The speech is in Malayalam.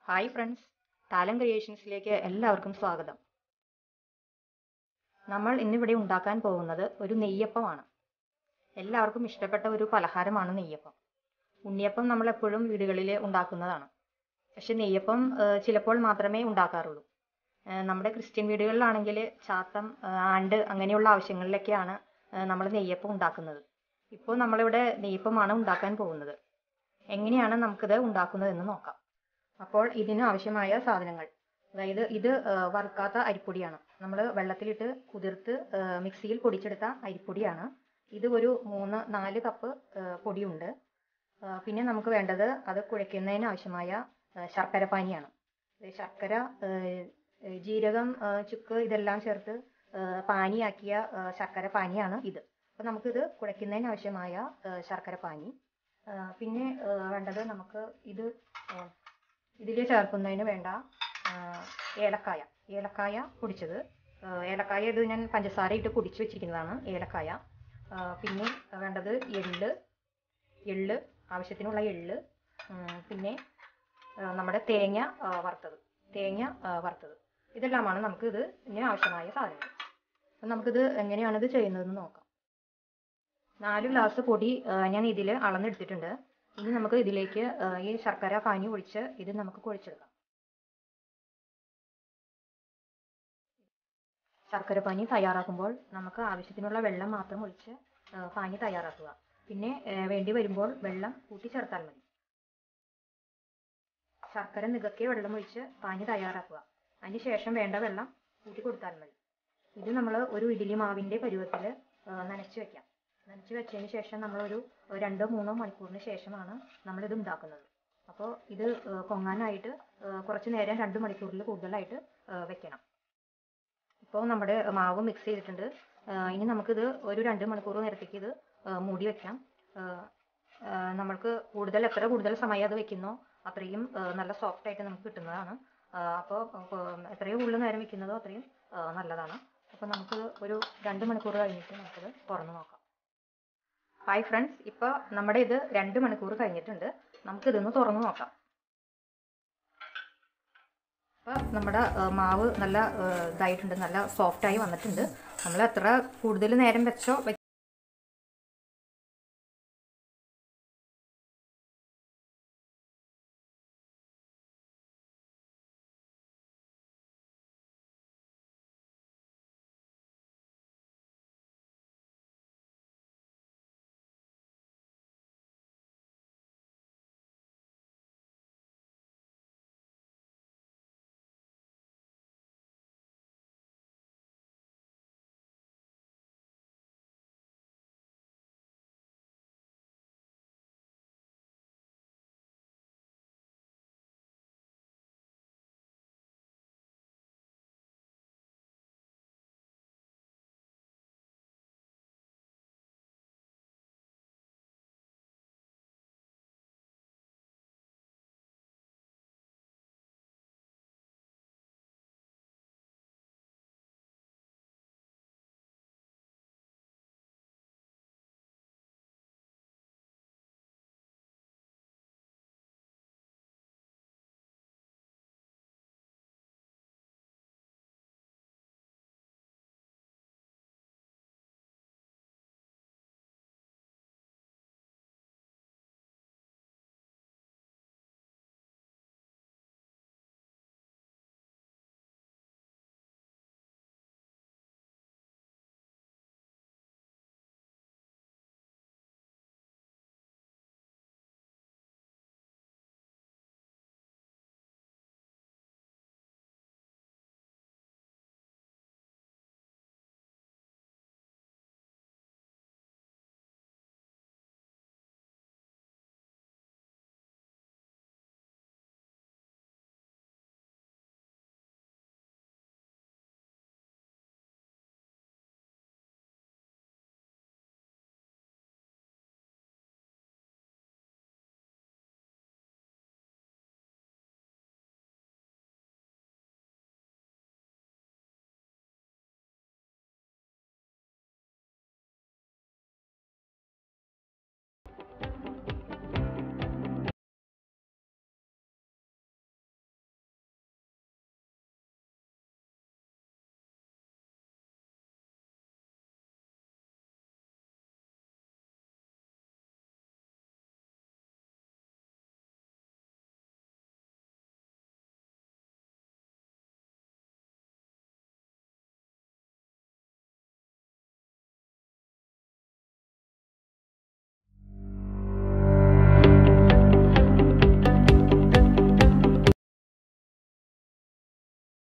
ഹായ് ഫ്രണ്ട്സ് താലം ക്രിയേഷൻസിലേക്ക് എല്ലാവർക്കും സ്വാഗതം നമ്മൾ ഇന്നിവിടെ ഉണ്ടാക്കാൻ പോകുന്നത് ഒരു നെയ്യപ്പമാണ് എല്ലാവർക്കും ഇഷ്ടപ്പെട്ട ഒരു പലഹാരമാണ് നെയ്യപ്പം ഉണ്ണിയപ്പം നമ്മൾ എപ്പോഴും വീടുകളിൽ ഉണ്ടാക്കുന്നതാണ് പക്ഷെ നെയ്യപ്പം ഏഹ്, ചിലപ്പോൾ മാത്രമേ ഉണ്ടാക്കാറുള്ളൂ ഏഹ്, നമ്മുടെ ക്രിസ്ത്യൻ വീടുകളിലാണെങ്കിൽ ചാത്തം ഏഹ്, ആണ്ട് അങ്ങനെയുള്ള ആവശ്യങ്ങളിലൊക്കെയാണ് നമ്മൾ നെയ്യപ്പം ഉണ്ടാക്കുന്നത് ഇപ്പോൾ നമ്മളിവിടെ നെയ്യപ്പമാണ് ഉണ്ടാക്കാൻ പോകുന്നത് എങ്ങനെയാണ് നമുക്കിത് ഉണ്ടാക്കുന്നതെന്ന് നോക്കാം അപ്പോൾ ഇതിന് ആവശ്യമായ സാധനങ്ങൾ അതായത് ഇത് ആ, വറുക്കാത്ത അരിപ്പൊടിയാണ് നമ്മൾ വെള്ളത്തിലിട്ട് കുതിർത്ത് ആ, മിക്സിയിൽ പൊടിച്ചെടുത്ത അരിപ്പൊടിയാണ് ഇത് ഒരു മൂന്ന് നാല് കപ്പ് ആ, പൊടിയുണ്ട് ആ, പിന്നെ നമുക്ക് വേണ്ടത് അത് കുഴയ്ക്കുന്നതിന് ആവശ്യമായ ആ, ശർക്കര പാനിയാണ് ഇത് ശർക്കര ആ, ജീരകം ആ, ചുക്ക് ഇതെല്ലാം ചേർത്ത് ആ, പാനിയാക്കിയ ആ, ശർക്കര പാനിയാണ് ഇത് അപ്പോൾ നമുക്കിത് കുഴയ്ക്കുന്നതിന് ആവശ്യമായ ആ, ശർക്കര പാനി ആ, പിന്നെ ആ, വേണ്ടത് നമുക്ക് ഇത് ഇതിൽ ചേർക്കുന്നതിന് വേണ്ട ആ, ഏലക്കായ ഏലക്കായ പൊടിച്ചത് ആ, ഏലക്കായ ഇത് ഞാൻ പഞ്ചസാര ഇട്ട് പൊടിച്ച് വെച്ചിരിക്കുന്നതാണ് ഏലക്കായ ആ, പിന്നെ വേണ്ടത് എള്ള് എള്ള് ആവശ്യത്തിനുള്ള എള്ള് ഉം, പിന്നെ ആ, നമ്മുടെ തേങ്ങ ആ, വറുത്തത് തേങ്ങ ആ, വറുത്തത് ഇതെല്ലാമാണ് നമുക്ക് ഇത് ഇതിന് ആവശ്യമായ സാധനങ്ങൾ അപ്പം നമുക്കിത് എങ്ങനെയാണ് ഇത് ചെയ്യുന്നതെന്ന് നോക്കാം നാല് ഗ്ലാസ് പൊടി ആ, ഞാൻ ഇതിൽ അളന്നെടുത്തിട്ടുണ്ട് ഇനി നമുക്ക് ഇതിലേക്ക് ആ, ഈ ശർക്കര പാനി ഒഴിച്ച് ഇത് നമുക്ക് കുഴച്ചെടുക്കാം ശർക്കര പാനി തയ്യാറാക്കുമ്പോൾ നമുക്ക് ആവശ്യത്തിനുള്ള വെള്ളം മാത്രം ഒഴിച്ച് ആ, പാനി തയ്യാറാക്കുക പിന്നെ ആ, വേണ്ടി വരുമ്പോൾ വെള്ളം കൂട്ടി ചേർത്താൽ മതി ശർക്കര നികക്കിയ വെള്ളം ഒഴിച്ച് പാനി തയ്യാറാക്കുക അതിന് ശേഷം വേണ്ട വെള്ളം കൂട്ടി കൊടുത്താൽ മതി ഇത് നമ്മൾ ഒരു ഇഡ്ഡലി മാവിൻ്റെ പരുവത്തിൽ നനച്ച് വെക്കാം നനച്ച് വെച്ചതിന് ശേഷം നമ്മളൊരു രണ്ടോ മൂന്നോ മണിക്കൂറിന് ശേഷമാണ് നമ്മളിത് ഉണ്ടാക്കുന്നത് അപ്പോൾ ഇത് ആ, പൊങ്ങാനായിട്ട് ആ, കുറച്ച് നേരം രണ്ട് മണിക്കൂറിൽ കൂടുതലായിട്ട് ആ, വെക്കണം ഇപ്പോൾ നമ്മുടെ മാവ് മിക്സ് ചെയ്തിട്ടുണ്ട് ആ, ഇനി നമുക്കിത് ഒരു രണ്ട് മണിക്കൂർ നേരത്തേക്ക് ഇത് ആ, മൂടി വെക്കാം ആ, ആ, നമ്മൾക്ക് കൂടുതൽ എത്ര കൂടുതൽ സമയം അത് വെക്കുന്നോ അത്രയും ആ, നല്ല സോഫ്റ്റ് ആയിട്ട് നമുക്ക് കിട്ടുന്നതാണ് അപ്പോൾ എത്രയും കൂടുതൽ നേരം വെക്കുന്നതോ അത്രയും ആ, നല്ലതാണ് അപ്പോൾ നമുക്ക് ഒരു രണ്ട് മണിക്കൂർ കഴിഞ്ഞിട്ട് നമുക്കത് തുറന്ന് നോക്കാം ഹായ് ഫ്രണ്ട്സ് ഇപ്പോൾ നമ്മുടെ ഇത് രണ്ട് മണിക്കൂർ കഴിഞ്ഞിട്ടുണ്ട് നമുക്കിതൊന്ന് തുറന്ന് നോക്കാം അപ്പോൾ നമ്മുടെ ആ, മാവ് നല്ല ആ, ഇതായിട്ടുണ്ട് നല്ല സോഫ്റ്റായി വന്നിട്ടുണ്ട് നമ്മൾ എത്ര കൂടുതൽ നേരം വെച്ചോ